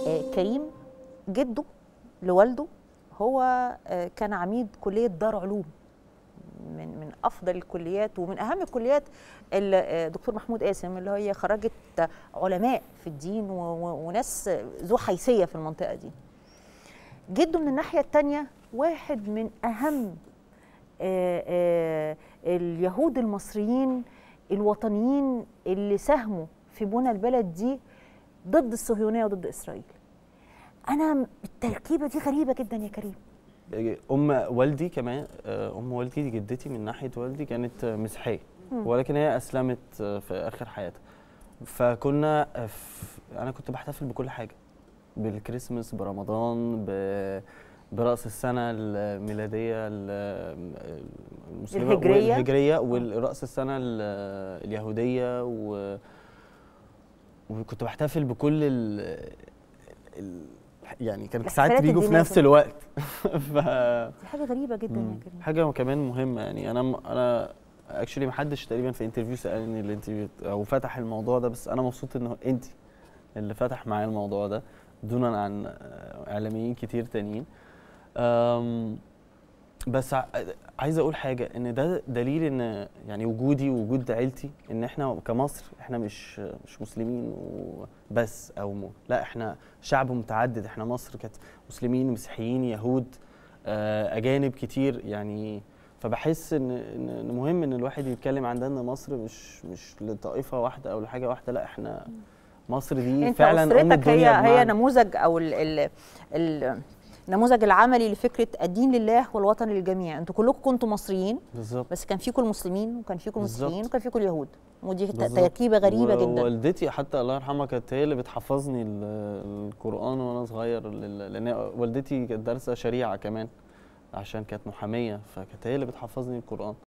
آه، كريم جده لوالده هو آه، كان عميد كليه دار علوم من من افضل الكليات ومن اهم الكليات اللي آه، دكتور محمود قاسم اللي هي خرجت علماء في الدين و- و- وناس ذو حيثيه في المنطقه دي جده من الناحيه الثانيه واحد من اهم آه، آه، اليهود المصريين الوطنيين اللي ساهموا في بنى البلد دي ضد الصهيونيه وضد اسرائيل انا التركيبه دي غريبه جدا يا كريم ام والدي كمان آه، ام والدي دي جدتي من ناحيه والدي كانت آه، مسيحيه مم. ولكن هي اسلمت آه، في اخر حياتها فكنا آه، ف- انا كنت بحتفل بكل حاجه بالكريسماس برمضان ب برأس السنة الميلادية ال- المسلمة الهجرية. والهجرية ورأس السنة ال- اليهودية و وكنت بحتفل بكل ال... ال... يعني كانت ساعات الاحتفالات بيجوا في الدينية نفس كلها. الوقت ف دي حاجه غريبه جدا مم. يا كريم حاجه كمان مهمه يعني انا انا اكشلي ما حدش تقريبا في انترفيو سالني الانترفيو او فتح الموضوع ده بس انا مبسوط ان انت اللي فتح معايا الموضوع ده دونا عن آه، اعلاميين كتير تانيين أم، بس ع- عايز اقول حاجه ان ده دليل ان يعني وجودي ووجود عيلتي ان احنا كمصر احنا مش مش مسلمين وبس او م... لا احنا شعب متعدد احنا مصر كانت مسلمين مسيحيين يهود آه، اجانب كتير يعني فبحس ان ان إن مهم ان الواحد يتكلم عن ده ان مصر مش مش لطائفه واحده او لحاجه واحده لا احنا مصر دي انت فعلا ام اسرتك هي الدنيا هي بمعنى- نموذج او ال ال ال النموذج العملي لفكره الدين لله والوطن للجميع انتوا كلكم كنتوا مصريين بالظبط بس كان فيكم المسلمين وكان فيكم بالظبط. المسيحيين وكان فيكم اليهود ودي ت- بالظبط. تركيبه غريبه و- جدا والدتي حتى الله يرحمها كانت هي اللي بتحفظني ال- القرآن وأنا صغير لل- لأن والدتي كانت دارسة شريعة كمان عشان كانت محامية فكانت هي اللي بتحفظني القرآن